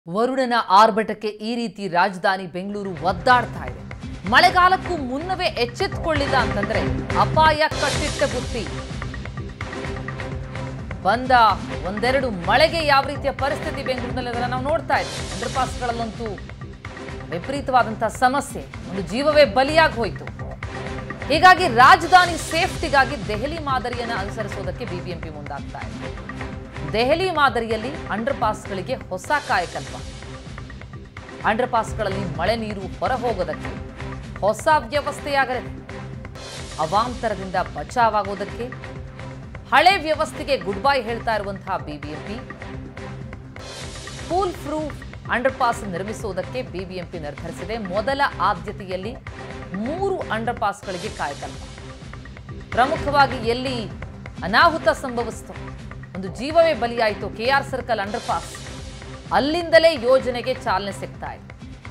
ವರುಣನ ಆರ್ಭಟಕ್ಕೆ ಈ ರೀತಿ ರಾಜಧಾನಿ ಬೆಂಗಳೂರು ಒದ್ದಾಡ್ತಾ ಇದೆ ಮಳೆಗಾಲಕ್ಕೂ ಮುನ್ನವೇ ಎಚ್ಚೆತ್ತುಕೊಳ್ಳಿಲ್ಲ ಅಂತಂದ್ರೆ ಅಪಾಯ ಕಟ್ಟಿಟ್ಟ ಬುತ್ತಿ ಬಂದ ಒಂದೆರಡು ಮಳೆಗೆ ಯಾವ ರೀತಿಯ ಪರಿಸ್ಥಿತಿ ಬೆಂಗಳೂರಿನಲ್ಲಿ ಅದನ್ನ ನಾವು ನೋಡ್ತಾ ಇದ್ದೀವಿ ಅಂಡರ್ ಪಾಸ್ಗಳಲ್ಲಂತೂ ವಿಪರೀತವಾದಂತಹ ಸಮಸ್ಯೆ ಒಂದು ಜೀವವೇ ಬಲಿಯಾಗಿ ಹೋಯಿತು ಹೀಗಾಗಿ ರಾಜಧಾನಿ ಸೇಫ್ಟಿಗಾಗಿ ದೆಹಲಿ ಮಾದರಿಯನ್ನು ಅನುಸರಿಸೋದಕ್ಕೆ ಬಿಬಿಎಂಪಿ ಮುಂದಾಗ್ತಾ ಇದೆ ದೆಹಲಿ ಮಾದರಿಯಲ್ಲಿ ಅಂಡರ್ ಪಾಸ್ಗಳಿಗೆ ಹೊಸ ಕಾಯಕಲ್ಪ ಅಂಡರ್ ಪಾಸ್ಗಳಲ್ಲಿ ಮಳೆ ನೀರು ಹೊರ ಹೋಗೋದಕ್ಕೆ ಹೊಸ ವ್ಯವಸ್ಥೆಯಾಗಲಿದೆ ಅವಾಂತರದಿಂದ ಬಚಾವಾಗೋದಕ್ಕೆ ಹಳೆ ವ್ಯವಸ್ಥೆಗೆ ಗುಡ್ ಬೈ ಹೇಳ್ತಾ ಇರುವಂತಹ BBMP fool proof under pass ನಿರ್ಮಿಸುವುದಕ್ಕೆ ಬಿಬಿಎಂಪಿ ನಿರ್ಧರಿಸಿದೆ ಮೊದಲ ಆದ್ಯತೆಯಲ್ಲಿ ಮೂರು ಅಂಡರ್ ಪಾಸ್ಗಳಿಗೆ ಕಾಯಕಲ್ಪ ಪ್ರಮುಖವಾಗಿ ಎಲ್ಲಿ ಅನಾಹುತ ಸಂಭವಿಸಿತು ಒಂದು ಜೀವವೇ ಬಲಿಯಾಯಿತು ಕೆಆರ್ ಸರ್ಕಲ್ ಅಂಡರ್ ಪಾಸ್ ಅಲ್ಲಿಂದಲೇ ಯೋಜನೆಗೆ ಚಾಲನೆ ಸಿಗ್ತಾ ಇದೆ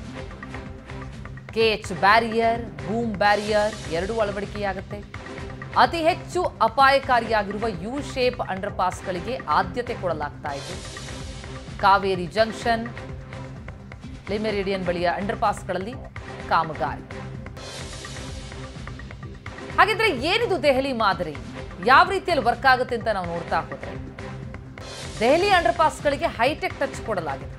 ಕೆಎಚ್ ಬ್ಯಾರಿಯರ್ ಬೂಮ್ ಬ್ಯಾರಿಯರ್ ಎರಡೂ ಅಳವಡಿಕೆಯಾಗುತ್ತೆ ಅತಿ ಹೆಚ್ಚು ಅಪಾಯಕಾರಿಯಾಗಿರುವ ಯು ಶೇಪ್ ಅಂಡರ್ ಪಾಸ್ಗಳಿಗೆ ಆದ್ಯತೆ ಕೊಡಲಾಗ್ತಾ ಇದೆ ಕಾವೇರಿ ಜಂಕ್ಷನ್ ಲಿಮೆರಿಡಿಯನ್ ಬಳಿಯ ಅಂಡರ್ ಪಾಸ್ಗಳಲ್ಲಿ ಕಾಮಗಾರಿ ಹಾಗಿದ್ರೆ ಏನಿದು ದೆಹಲಿ ಮಾದರಿ ಯಾವ ರೀತಿಯಲ್ಲಿ ವರ್ಕ್ ಆಗುತ್ತೆ ಅಂತ ನಾವು ನೋಡ್ತಾ ಹೋದ್ರೆ ದೆಹಲಿ ಅಂಡರ್ ಪಾಸ್ಗಳಿಗೆ ಹೈಟೆಕ್ ಟಚ್ ಕೊಡಲಾಗಿದೆ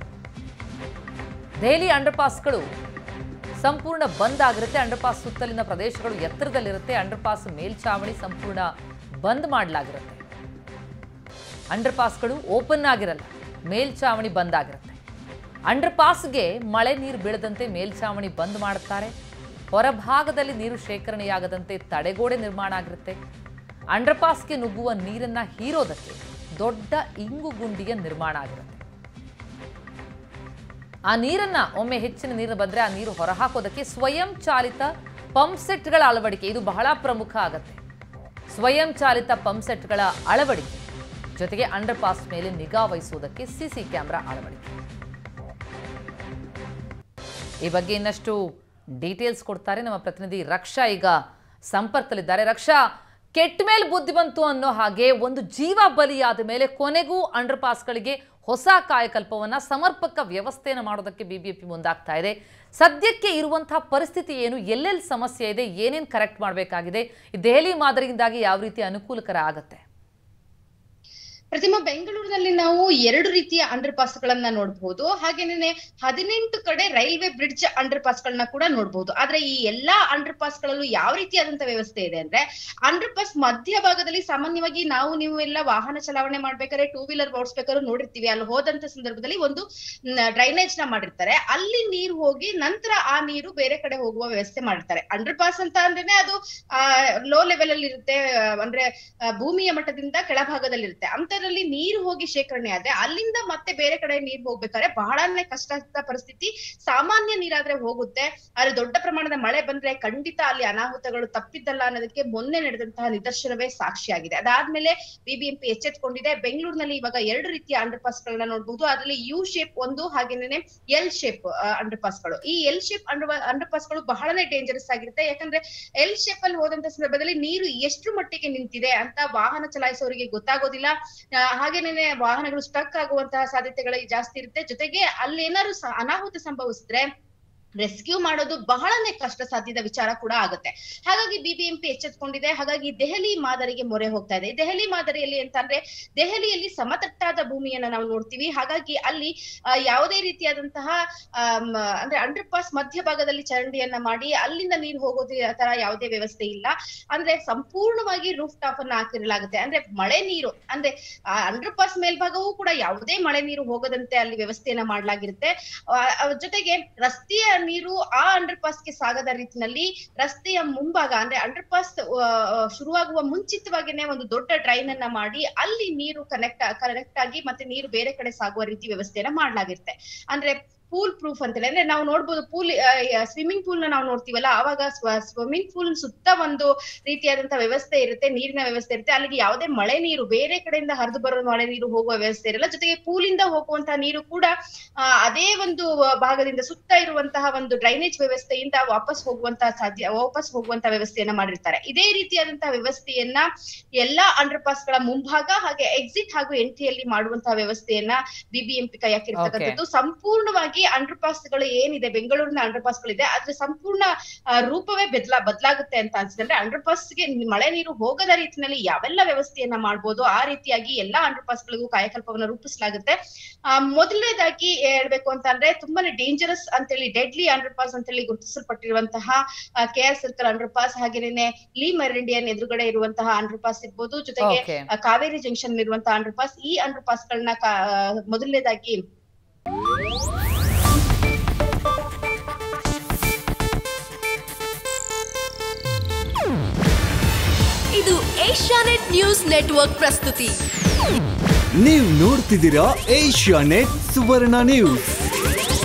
ದೆಹಲಿ ಅಂಡರ್ ಪಾಸ್ಗಳು ಸಂಪೂರ್ಣ ಬಂದ್ ಆಗಿರುತ್ತೆ ಅಂಡರ್ ಪಾಸ್ ಸುತ್ತಲಿನ ಪ್ರದೇಶಗಳು ಎತ್ತರದಲ್ಲಿರುತ್ತೆ ಅಂಡರ್ ಪಾಸ್ ಮೇಲ್ಛಾವಣಿ ಸಂಪೂರ್ಣ ಬಂದ್ ಮಾಡಲಾಗಿರುತ್ತೆ ಅಂಡರ್ ಪಾಸ್ಗಳು ಓಪನ್ ಆಗಿರಲ್ಲ ಮೇಲ್ಛಾವಣಿ ಬಂದ್ ಆಗಿರುತ್ತೆ ಅಂಡರ್ ಪಾಸ್ಗೆ ಮಳೆ ನೀರು ಬೀಳದಂತೆ ಮೇಲ್ಛಾವಣಿ ಬಂದ್ ಮಾಡುತ್ತಾರೆ ಹೊರಭಾಗದಲ್ಲಿ ನೀರು ಶೇಖರಣೆಯಾಗದಂತೆ ತಡೆಗೋಡೆ ನಿರ್ಮಾಣ ಆಗಿರುತ್ತೆ ಅಂಡರ್ ಪಾಸ್ಗೆ ನುಗ್ಗುವ ನೀರನ್ನ ಹೀರೋದಕ್ಕೆ ದೊಡ್ಡ ಇಂಗು ಗುಂಡಿಯ ನಿರ್ಮಾಣ ಆಗಿರುತ್ತೆ ಆ ನೀರನ್ನ ಒಮ್ಮೆ ಹೆಚ್ಚಿನ ನೀರು ಬಂದ್ರೆ ಆ ನೀರು ಹೊರಹಾಕೋದಕ್ಕೆ ಸ್ವಯಂ ಚಾಲಿತ ಪಂಪ್ ಸೆಟ್ಗಳ ಅಳವಡಿಕೆ ಇದು ಬಹಳ ಪ್ರಮುಖ ಆಗತ್ತೆ ಸ್ವಯಂ ಚಾಲಿತ ಪಂಪ್ ಸೆಟ್ಗಳ ಅಳವಡಿಕೆ ಜೊತೆಗೆ ಅಂಡರ್ ಪಾಸ್ ಮೇಲೆ ನಿಗಾ ವಹಿಸುವುದಕ್ಕೆ ಸಿಸಿ ಕ್ಯಾಮೆರಾ ಅಳವಡಿಕೆ ಈ ಬಗ್ಗೆ ಇನ್ನಷ್ಟು ಡೀಟೇಲ್ಸ್ ಕೊಡ್ತಾರೆ ನಮ್ಮ ಪ್ರತಿನಿಧಿ ರಕ್ಷಾ ಈಗ ಸಂಪರ್ಕದಲ್ಲಿದ್ದಾರೆ ರಕ್ಷಾ ಕೆಟ್ಟ ಮೇಲೆ ಬುದ್ಧಿ ಬಂತು ಅನ್ನೋ ಹಾಗೆ ಒಂದು ಜೀವ ಬಲಿಯಾದ ಮೇಲೆ ಕೊನೆಗೂ ಅಂಡರ್ ಪಾಸ್ಗಳಿಗೆ ಹೊಸ ಕಾಯಕಲ್ಪವನ್ನ ಸಮರ್ಪಕ ವ್ಯವಸ್ಥೆಯನ್ನು ಮಾಡೋದಕ್ಕೆ ಬಿಬಿಎಂಪಿ ಮುಂದಾಗ್ತಾ ಇದೆ ಸದ್ಯಕ್ಕೆ ಇರುವಂತಹ ಪರಿಸ್ಥಿತಿ ಏನು ಎಲ್ಲೆಲ್ಲಿ ಸಮಸ್ಯೆ ಇದೆ ಏನೇನು ಕರೆಕ್ಟ್ ಮಾಡಬೇಕಾಗಿದೆ ಈ ದೆಹಲಿ ಮಾದರಿಯಿಂದಾಗಿ ಯಾವ ರೀತಿ ಅನುಕೂಲಕರ ಆಗತ್ತೆ ಪ್ರತಿಮಾ ಬೆಂಗಳೂರಿನಲ್ಲಿ ನಾವು ಎರಡು ರೀತಿಯ ಅಂಡರ್ ಪಾಸ್ ಗಳನ್ನ ನೋಡಬಹುದು ಹಾಗೇನೆ ಹದಿನೆಂಟು ಕಡೆ ರೈಲ್ವೆ ಬ್ರಿಡ್ಜ್ ಅಂಡರ್ ಪಾಸ್ ಗಳನ್ನ ಕೂಡ ನೋಡಬಹುದು ಆದ್ರೆ ಈ ಎಲ್ಲಾ ಅಂಡರ್ ಪಾಸ್ ಗಳಲ್ಲೂ ಯಾವ ರೀತಿಯಾದಂತ ವ್ಯವಸ್ಥೆ ಇದೆ ಅಂದ್ರೆ ಅಂಡರ್ ಪಾಸ್ ಮಧ್ಯಭಾಗದಲ್ಲಿ ಸಾಮಾನ್ಯವಾಗಿ ನಾವು ನೀವು ಎಲ್ಲ ವಾಹನ ಚಲಾವಣೆ ಮಾಡ್ಬೇಕಾದ್ರೆ ಟೂ ವೀಲರ್ ಓಡಿಸ್ಬೇಕಾದ್ರೂ ನೋಡಿರ್ತೀವಿ ಅಲ್ಲಿ ಹೋದಂತ ಸಂದರ್ಭದಲ್ಲಿ ಒಂದು ಡ್ರೈನೇಜ್ ನ ಮಾಡಿರ್ತಾರೆ ಅಲ್ಲಿ ನೀರು ಹೋಗಿ ನಂತರ ಆ ನೀರು ಬೇರೆ ಕಡೆ ಹೋಗುವ ವ್ಯವಸ್ಥೆ ಮಾಡಿರ್ತಾರೆ ಅಂಡರ್ ಪಾಸ್ ಅಂತ ಅಂದ್ರೇನೆ ಅದು ಆ ಲೋ ಲೆವೆಲ್ ಅಲ್ಲಿ ಇರುತ್ತೆ ಆ, ಅಂದ್ರೆ ಆ, ಭೂಮಿಯ ಮಟ್ಟದಿಂದ ಕೆಳಭಾಗದಲ್ಲಿ ಇರುತ್ತೆ ಅಂತದ್ರಲ್ಲಿ ನೀರು ಹೋಗಿ ಶೇಖರಣೆ ಆದ್ರೆ ಅಲ್ಲಿಂದ ಮತ್ತೆ ಬೇರೆ ಕಡೆ ನೀರು ಹೋಗ್ಬೇಕಾದ್ರೆ ಬಹಳನೇ ಕಷ್ಟದ ಪರಿಸ್ಥಿತಿ ಸಾಮಾನ್ಯ ನೀರಾದ್ರೆ ಹೋಗುತ್ತೆ ಆದ್ರೆ ದೊಡ್ಡ ಪ್ರಮಾಣದ ಮಳೆ ಬಂದ್ರೆ ಖಂಡಿತ ಅಲ್ಲಿ ಅನಾಹುತಗಳು ತಪ್ಪಿದ್ದಲ್ಲ ಅನ್ನೋದಕ್ಕೆ ಮೊನ್ನೆ ನಡೆದಂತಹ ನಿದರ್ಶನವೇ ಸಾಕ್ಷಿಯಾಗಿದೆ ಅದಾದ್ಮೇಲೆ ಬಿಬಿಎಂಪಿ ಎಚ್ಚೆತ್ಕೊಂಡಿದೆ ಬೆಂಗಳೂರಿನಲ್ಲಿ ಇವಾಗ ಎರಡು ರೀತಿಯ ಅಂಡರ್ ಪಾಸ್ ಗಳನ್ನ ನೋಡಬಹುದು ಅದರಲ್ಲಿ ಯು ಶೇಪ್ ಒಂದು ಹಾಗೇನೆ ಎಲ್ ಶೇಪ್ ಅಂಡರ್ ಪಾಸ್ ಗಳು ಈ L shape under under pass ಗಳು ಬಹಳನೇ ಡೇಂಜರಸ್ ಆಗಿರುತ್ತೆ ಯಾಕಂದ್ರೆ ಎಲ್ ಶೇಪ್ ಅಲ್ಲಿ ಹೋದಂತ ಸಂದರ್ಭದಲ್ಲಿ ನೀರು ಎಷ್ಟು ಮಟ್ಟಿಗೆ ನಿಂತಿದೆ ಅಂತ ವಾಹನ ಚಲಾಯಿಸೋರಿಗೆ ಗೊತ್ತಾಗೋದಿಲ್ಲ ಆ, ಹಾಗೇನೆ ವಾಹನಗಳು ಸ್ಟಕ್ ಆಗುವಂತಹ ಸಾಧ್ಯತೆಗಳು ಜಾಸ್ತಿ ಇರುತ್ತೆ ಜೊತೆಗೆ ಅಲ್ಲಿ ಏನಾದ್ರು ಸ- ಅನಾಹುತ ಸಂಭವಿಸಿದ್ರೆ ರೆಸ್ಕ್ಯೂ ಮಾಡೋದು ಬಹಳನೇ ಕಷ್ಟ ಸಾಧ್ಯದ ವಿಚಾರ ಕೂಡ ಆಗುತ್ತೆ ಹಾಗಾಗಿ ಬಿಬಿಎಂಪಿ ಎಚ್ಚೆತ್ಕೊಂಡಿದೆ ಹಾಗಾಗಿ ದೆಹಲಿ ಮಾದರಿಗೆ ಮೊರೆ ಹೋಗ್ತಾ ಇದೆ ದೆಹಲಿ ಮಾದರಿಯಲ್ಲಿ ಅಂತಂದ್ರೆ ದೆಹಲಿಯಲ್ಲಿ ಸಮತಟ್ಟಾದ ಭೂಮಿಯನ್ನ ನಾವು ನೋಡ್ತೀವಿ ಹಾಗಾಗಿ ಅಲ್ಲಿ ಆ, ಯಾವುದೇ ರೀತಿಯಾದಂತಹ ಆಮ್, ಅಂದ್ರೆ ಅಂಡರ್ ಪಾಸ್ ಮಧ್ಯಭಾಗದಲ್ಲಿ ಚರಂಡಿಯನ್ನ ಮಾಡಿ ಅಲ್ಲಿಂದ ನೀರು ಹೋಗೋದು ತರ ಯಾವುದೇ ವ್ಯವಸ್ಥೆ ಇಲ್ಲ ಅಂದ್ರೆ ಸಂಪೂರ್ಣವಾಗಿ ರೂಫ್ ಟಾಪ್ ಅನ್ನ ಹಾಕಿರಲಾಗುತ್ತೆ ಅಂದ್ರೆ ಮಳೆ ನೀರು ಅಂದ್ರೆ ಅಂಡರ್ ಪಾಸ್ ಮೇಲ್ಭಾಗವೂ ಕೂಡ ಯಾವುದೇ ಮಳೆ ನೀರು ಹೋಗದಂತೆ ಅಲ್ಲಿ ವ್ಯವಸ್ಥೆಯನ್ನ ಮಾಡಲಾಗಿರುತ್ತೆ ಆ, ಅದ್ರ ಜೊತೆಗೆ ರಸ್ತೆಯ ನೀರು ಆ ಅಂಡರ್ ಪಾಸ್ಗೆ ಸಾಗದ ರೀತಿನಲ್ಲಿ ರಸ್ತೆಯ ಮುಂಭಾಗ ಅಂದ್ರೆ ಅಂಡರ್ ಪಾಸ್ ಶುರುವಾಗುವ ಮುಂಚಿತವಾಗಿನೇ ಒಂದು ದೊಡ್ಡ ಡ್ರೈನ್ ಅನ್ನ ಮಾಡಿ ಅಲ್ಲಿ ನೀರು ಕನೆಕ್ಟ್ ಕನೆಕ್ಟ್ ಆಗಿ ಮತ್ತೆ ನೀರು ಬೇರೆ ಕಡೆ ಸಾಗುವ ರೀತಿ ವ್ಯವಸ್ಥೆಯನ್ನ ಮಾಡಲಾಗಿರುತ್ತೆ ಅಂದ್ರೆ ಪೂಲ್ ಪ್ರೂಫ್ ಅಂತೇಳಿ ಅಂದ್ರೆ ನಾವು ನೋಡ್ಬೋದು ಪೂಲ್ ಸ್ವಿಮ್ಮಿಂಗ್ ಪೂಲ್ ನ ನಾವು ನೋಡ್ತೀವಲ್ಲ ಅವಾಗ ಸ್ವಿಮ್ಮಿಂಗ್ ಪೂಲ್ ಸುತ್ತ ಒಂದು ರೀತಿಯಾದಂತಹ ವ್ಯವಸ್ಥೆ ಇರುತ್ತೆ ನೀರಿನ ವ್ಯವಸ್ಥೆ ಇರುತ್ತೆ ಅಲ್ಲಿಗೆ ಯಾವುದೇ ಮಳೆ ನೀರು ಬೇರೆ ಕಡೆಯಿಂದ ಹರಿದು ಬರೋ ಮಳೆ ನೀರು ಹೋಗುವ ವ್ಯವಸ್ಥೆ ಇರಲ್ಲ ಜೊತೆಗೆ ಪೂಲಿಂದ ಹೋಗುವಂತಹ ನೀರು ಕೂಡ ಆ, ಅದೇ ಒಂದು ಭಾಗದಿಂದ ಸುತ್ತ ಇರುವಂತಹ ಒಂದು ಡ್ರೈನೇಜ್ ವ್ಯವಸ್ಥೆಯಿಂದ ವಾಪಸ್ ಹೋಗುವಂತಹ ಸಾಧ್ಯ ವಾಪಸ್ ಹೋಗುವಂತಹ ವ್ಯವಸ್ಥೆಯನ್ನ ಮಾಡಿರ್ತಾರೆ ಇದೇ ರೀತಿಯಾದಂತಹ ವ್ಯವಸ್ಥೆಯನ್ನ ಎಲ್ಲಾ ಅಂಡರ್ ಪಾಸ್ ಗಳ ಮುಂಭಾಗ ಹಾಗೆ ಎಕ್ಸಿಟ್ ಹಾಗೂ ಎಂಟ್ರಿಯಲ್ಲಿ ಮಾಡುವಂತಹ ವ್ಯವಸ್ಥೆಯನ್ನ ಬಿಬಿಎಂಪಿ ಕೈ ಹಾಕಿರ್ತಕ್ಕಂಥದ್ದು ಸಂಪೂರ್ಣವಾಗಿ ಅಂಡರ್ ಪಾಸ್ ಗಳು ಏನಿದೆ ಬೆಂಗಳೂರಿನ ಅಂಡರ್ ಪಾಸ್ ಗಳಿದೆ ಅದ್ರ ಸಂಪೂರ್ಣ ಆ, ರೂಪವೇ ಬದಲಾ ಬದಲಾಗುತ್ತೆ ಅಂತ ಅನ್ಸುತ್ತೆ ಅಂದ್ರೆ ಅಂಡರ್ ಪಾಸ್ಗೆ ಮಳೆ ನೀರು ಹೋಗದ ರೀತಿಯಲ್ಲಿ ಯಾವೆಲ್ಲ ವ್ಯವಸ್ಥೆಯನ್ನ ಮಾಡ್ಬೋದು ಆ ರೀತಿಯಾಗಿ ಎಲ್ಲಾ ಅಂಡರ್ ಪಾಸ್ ಗಳಿಗೂ ಕಾಯಕಲ್ಪವನ್ನ ರೂಪಿಸಲಾಗುತ್ತೆ ಆ ಮೊದಲನೇದಾಗಿ ಹೇಳ್ಬೇಕು ಅಂತ ಅಂದ್ರೆ ತುಂಬಾನೇ ಡೇಂಜರಸ್ ಅಂತೇಳಿ ಡೆಡ್ಲಿ ಅಂಡರ್ ಪಾಸ್ ಅಂತೇಳಿ ಗುರುತಿಸಲ್ಪಟ್ಟಿರುವಂತಹ K R circle under pass ಹಾಗೇನೆ ಲೀ ಮೆರಿಡಿಯನ್ ಎದುರುಗಡೆ ಇರುವಂತಹ ಅಂಡರ್ ಪಾಸ್ ಇರ್ಬೋದು ಜೊತೆಗೆ ಓಕೆ ಆ, ಕಾವೇರಿ ಜಂಕ್ಷನ್ ಇರುವಂತಹ ಅಂಡರ್ ಪಾಸ್ ಈ ಅಂಡರ್ ಪಾಸ್ ಗಳನ್ನ ಮೊದಲನೇದಾಗಿ ಇದು ಏಷ್ಯಾನೆಟ್ ನ್ಯೂಸ್ ನೆಟ್ವರ್ಕ್ ಪ್ರಸ್ತುತಿ ನೀವು ನೋಡ್ತಿದ್ದೀರಾ ಏಷ್ಯಾ ನೆಟ್ ಸುವರ್ಣ ನ್ಯೂಸ್